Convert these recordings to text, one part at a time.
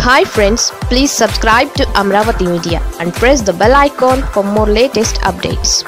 hi friends please subscribe to Amaravati media and press the bell icon for more latest updates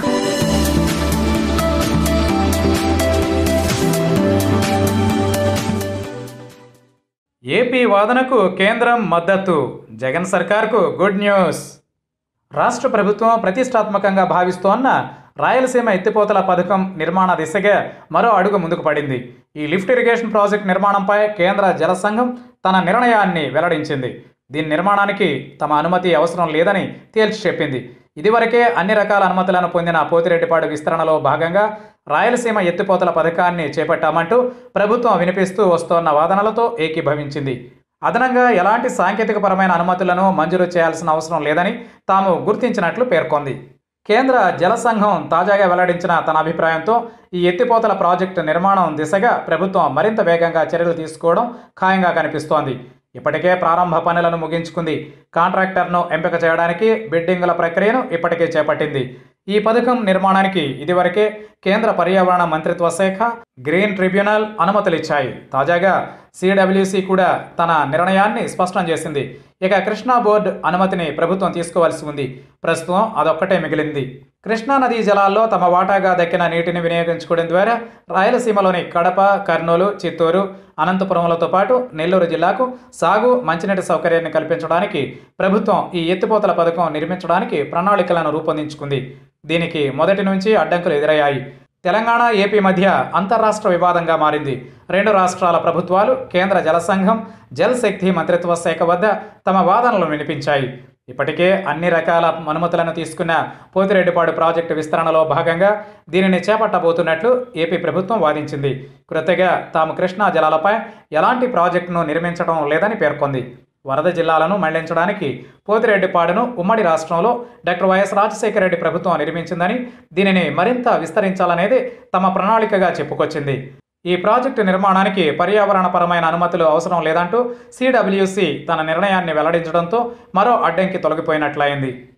AP వాదనకు కేంద్రం మద్దతు Jagan సర్కార్కు good news రాష్ట్ర ప్రభుత్వం ప్రతిష్టాత్మకంగా భావిస్తోన్న రాయలసీమ ఎత్తిపోతల పథకం నిర్మాణ దిశగా మరో అడుగు ముందుకు పడింది ఈ లిఫ్ట్ ఇరిగేషన్ ప్రాజెక్ట్ నిర్మాణంపై కేంద్ర జల సంఘం తన నిర్ణయాన్ని వెల్లడించింది దీని నిర్మాణానికి తమ అనుమతి అవసరం లేదని తేల్చి చెప్పింది ఇదివరకే అన్ని రకాల అనుమతులను పొందిన పోతిరెడ్డిపాడు విస్తరణలో భాగంగా రాయలసీమ ఎత్తిపోతల పథకాన్ని చేపట్టామంటూ ప్రభుత్వం వినిపిస్తూ వస్తోన్న వాదనలతో ఏకీభవించింది అదనంగా ఎలాంటి సాంకేతికపరమైన అనుమతులను మంజూరు చేయాల్సిన అవసరం లేదని తాము గుర్తించినట్లు పేర్కొంది కేంద్ర జల సంఘం తాజాగా వెల్లడించిన తన అభిప్రాయంతో ఈ ఎత్తిపోతల ప్రాజెక్టు నిర్మాణం దిశగా ప్రభుత్వం మరింత వేగంగా చర్యలు తీసుకోవడం ఖాయంగా కనిపిస్తోంది ఇప్పటికే ప్రారంభ పనులను ముగించుకుంది కాంట్రాక్టర్ను ఎంపిక చేయడానికి బిడ్డింగుల ప్రక్రియను ఇప్పటికే చేపట్టింది ఈ పథకం నిర్మాణానికి ఇదివరకే కేంద్ర పర్యావరణ మంత్రిత్వ శాఖ గ్రీన్ ట్రిబ్యునల్ అనుమతులిచ్చాయి తాజాగా సిడబ్ల్యూసి కూడా తన నిర్ణయాన్ని స్పష్టం చేసింది ఇక కృష్ణా బోర్డు అనుమతిని ప్రభుత్వం తీసుకోవాల్సి ఉంది ప్రస్తుతం అదొక్కటే మిగిలింది కృష్ణా నదీ జలాల్లో తమ వాటాగా దక్కిన నీటిని వినియోగించుకోవడం ద్వారా రాయలసీమలోని కడప కర్నూలు చిత్తూరు అనంతపురంలతో పాటు నెల్లూరు జిల్లాకు సాగు మంచినీటి సౌకర్యాన్ని కల్పించడానికి ప్రభుత్వం ఈ ఎత్తిపోతల పథకం నిర్మించడానికి ప్రణాళికలను రూపొందించుకుంది దీనికి మొదటి నుంచి అడ్డంకులు ఎదురయ్యాయి తెలంగాణ ఏపీ మధ్య అంతర్రాష్ట్ర వివాదంగా మారింది రెండు రాష్ట్రాల ప్రభుత్వాలు కేంద్ర జల సంఘం జల్ శక్తి మంత్రిత్వ శాఖ వద్ద తమ వాదనలు వినిపించాయి ఇప్పటికే అన్ని రకాల అనుమతులను తీసుకున్న పోతిరెడ్డిపాడు ప్రాజెక్టు విస్తరణలో భాగంగా దీనిని చేపట్టబోతున్నట్లు ఏపీ ప్రభుత్వం వాదించింది కృతగా తాము కృష్ణా జలాలపై ఎలాంటి ప్రాజెక్టును నిర్మించడం లేదని పేర్కొంది వరద జిల్లాలను మళ్లించడానికి పోతిరెడ్డిపాడును ఉమ్మడి రాష్ట్రంలో డాక్టర్ వైఎస్ రాజశేఖర రెడ్డి ప్రభుత్వం నిర్మించిందని దీనిని మరింత విస్తరించాలనేది తమ ప్రణాళికగా చెప్పుకొచ్చింది ఈ ప్రాజెక్టు నిర్మాణానికి పర్యావరణపరమైన అనుమతులు అవసరం లేదంటూ సిడబ్ల్యూసి తన నిర్ణయాన్ని వెల్లడించడంతో మరో అడ్డంకి తొలగిపోయినట్లయింది